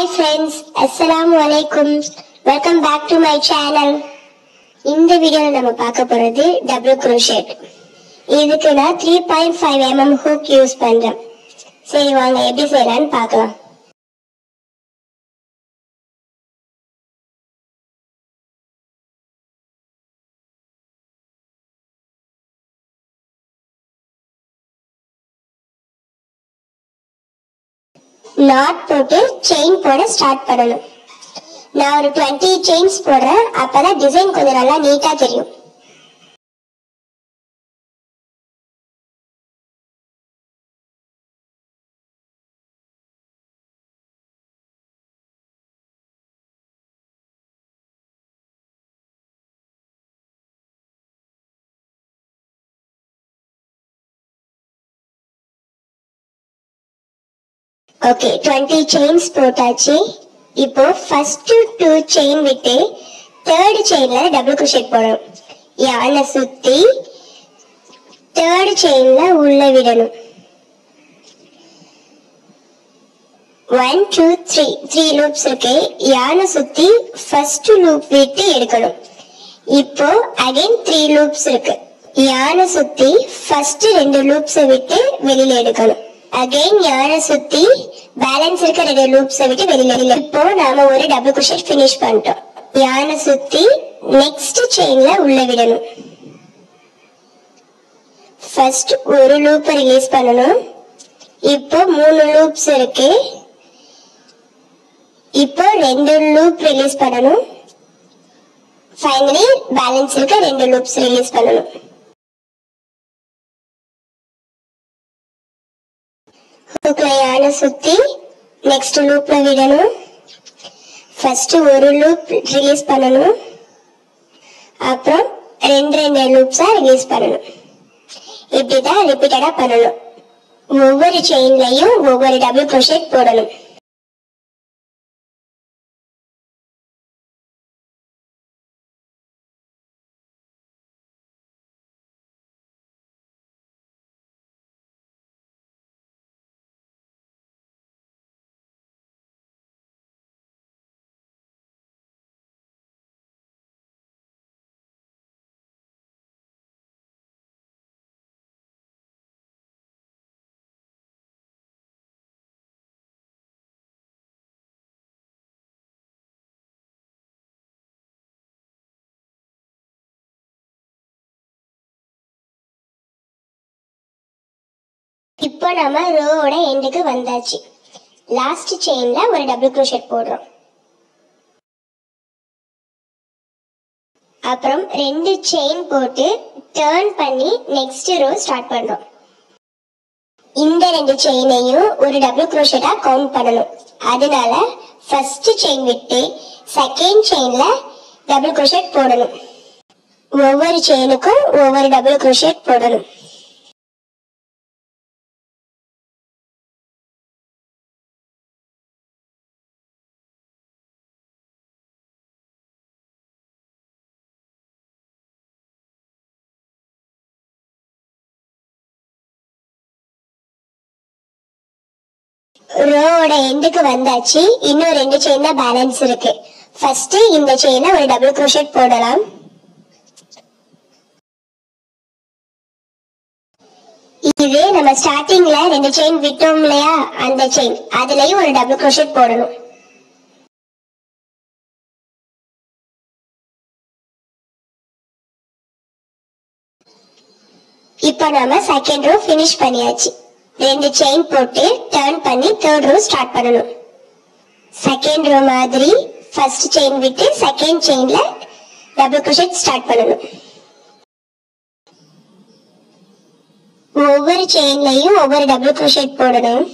hi friends அஸ்ஸலாமு அலைக்கும் welcome back to my channel இந்த வீடியோவில் நம்ம பார்க்க போகிறது டபுள் crochet இதுக்கு நான் three point five mm hook use பண்ணுறேன் சரி வாங்க எப்படி செய்யலான்னு பார்க்கலாம் நாட் போட்டு செயின் போட ஸ்டார்ட் பண்ணணும் நான் ஒரு டுவெண்ட்டி செயின்ஸ் போடுறேன் அப்பதான் டிசைன் கொஞ்சம் நல்லா நீட்டா தெரியும் ஓகே டுவெண்ட்டி செயின்ஸ் போட்டாச்சு இப்போ ஃபர்ஸ்ட் டூ செயின் விட்டு தேர்ட் செயின்ல டபுள் crochet போடணும் யானை சுத்தி தேர்ட் செயின்ல உள்ள விடணும் one two three three loops இருக்கு யானை சுத்தி ஃபர்ஸ்ட் லூப் விட்டு எடுக்கணும் இப்போ அகைன் த்ரீ லூப்ஸ் இருக்கு யானை சுத்தி ஃபர்ஸ்ட் ரெண்டு லூப்ஸ் விட்டு வெளியில எடுக்கணும் அகைன் யானை சுத்தி பேலன்ஸ் இருக்க ரெண்டு லூப்ஸ் விட்டு வெளியில வெளியில இப்போ நாம ஒரு டபுள் crochet finish பண்ணிட்டோம் யானை சுத்தி நெக்ஸ்ட் செயின்ல உள்ள விடணும் ஃபர்ஸ்ட் ஒரு லூப் ரிலீஸ் பண்ணணும் இப்போ மூணு லூப்ஸ் இருக்கு இப்போ ரெண்டு லூப் ரிலீஸ் பண்ணணும் ஃபைனலி பேலன்ஸ் இருக்க ரெண்டு லூப்ஸ் ரிலீஸ் பண்ணணும் ஹூக்ல யானை சுத்தி நெக்ஸ்ட் லூப்ல விடணும் ஃபர்ஸ்ட் ஒரு லூப் ரிலீஸ் பண்ணணும் அப்புறம் ரெண்டு ரெண்டு லூப்ஸா ரிலீஸ் பண்ணணும் இப்படிதான் ரிப்பீட்டடா பண்ணணும் ஒவ்வொரு செயின்லயும் ஒவ்வொரு டபுள் crochet போடணும் இப்போ நம்ம ரோவோட எண்டுக்கு வந்தாச்சு லாஸ்ட் செயின்ல ஒரு டபுள் crochet போடுறோம் அப்புறம் ரெண்டு செயின் போட்டு டர்ன் பண்ணி நெக்ஸ்ட் ரோ ஸ்டார்ட் பண்றோம் இந்த ரெண்டு செயினையும் ஒரு டபுள் crochetஆ கவுண்ட் பண்ணணும் அதனால ஃபர்ஸ்ட் செயின் விட்டு செகண்ட் செயின்ல டபுள் crochet போடணும் ஒவ்வொரு செயினுக்கும் ஒவ்வொரு டபுள் crochet போடணும் ரோவோட எண்டுக்கு வந்தாச்சு இன்னும் ரெண்டு செயின் தான் பேலன்ஸ் இருக்கு ஃபர்ஸ்ட் இந்த செயினை ஒரு டபுள் crochet போடலாம் இது நம்ம ஸ்டார்டிங்ல ரெண்டு செயின் விட்டோம் இல்லையா அந்த செயின் அதுலயும் ஒரு டபுள் crochet போடணும் இப்போ நாம செகண்ட் ரோ finish பண்ணியாச்சு ரெண்டு செயின் போட்டு டர்ன் பண்ணி தேர்ட் ரோ ஸ்டார்ட் பண்ணணும் செகண்ட் ரோ மாதிரி ஃபர்ஸ்ட் செயின் விட்டு செகண்ட் செயின்ல டபுள் crochet ஸ்டார்ட் பண்ணணும் ஒவ்வொரு செயின்லயும் ஒவ்வொரு டபுள் crochet போடணும்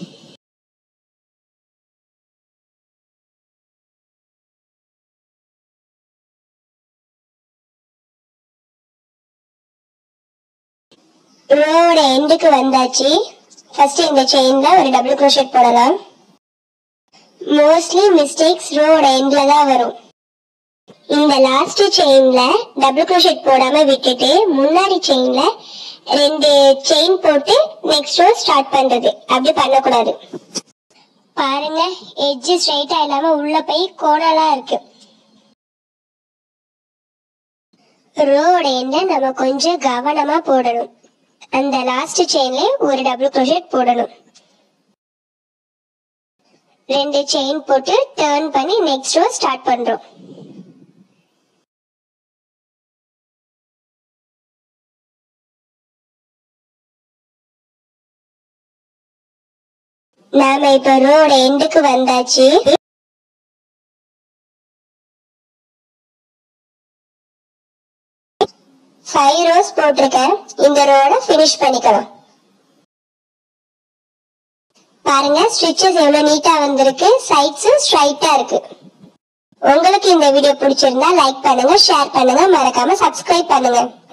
ரோவோட எண்டுக்கு வந்தாச்சு ஃபர்ஸ்ட் இந்த செயின்ல ஒரு டபுள் crochet போடலாம் மோஸ்ட்லி மிஸ்டேக்ஸ் ரோவோட எண்ட்ல தான் வரும் இந்த லாஸ்ட் செயின்ல டபுள் crochet போடாம விட்டுட்டு முன்னாடி செயின்ல ரெண்டு செயின் போட்டு நெக்ஸ்ட் ரோ ஸ்டார்ட் பண்றது அப்படி பண்ணக்கூடாது பாருங்க எட்ஜ் ஸ்ட்ரைட்டா இல்லாம உள்ள போய் கோணலா இருக்கு ரோட எண்ட நம்ம கொஞ்சம் கவனமா போடணும் அந்த லாஸ்ட் செயின்ல ஒரு டபுள் crochet போடணும் ரெண்டு செயின் போட்டு டர்ன் பண்ணி நெக்ஸ்ட் ரோ ஸ்டார்ட் பண்றோம் நாம இப்ப ரோட எண்டுக்கு வந்தாச்சு ஃபைவ் ரோஸ் போட்டிருக்கேன் இந்த ரோட ஃபினிஷ் பண்ணிக்கலாம் பாருங்க ஸ்டிச்சஸ் எவ்வளவு நீட்டா வந்திருக்கு சைட்ஸும் ஸ்ட்ரைட்டா இருக்கு உங்களுக்கு இந்த வீடியோ பிடிச்சிருந்தா லைக் பண்ணுங்க ஷேர் பண்ணுங்க மறக்காம சப்ஸ்கிரைப் பண்ணுங்க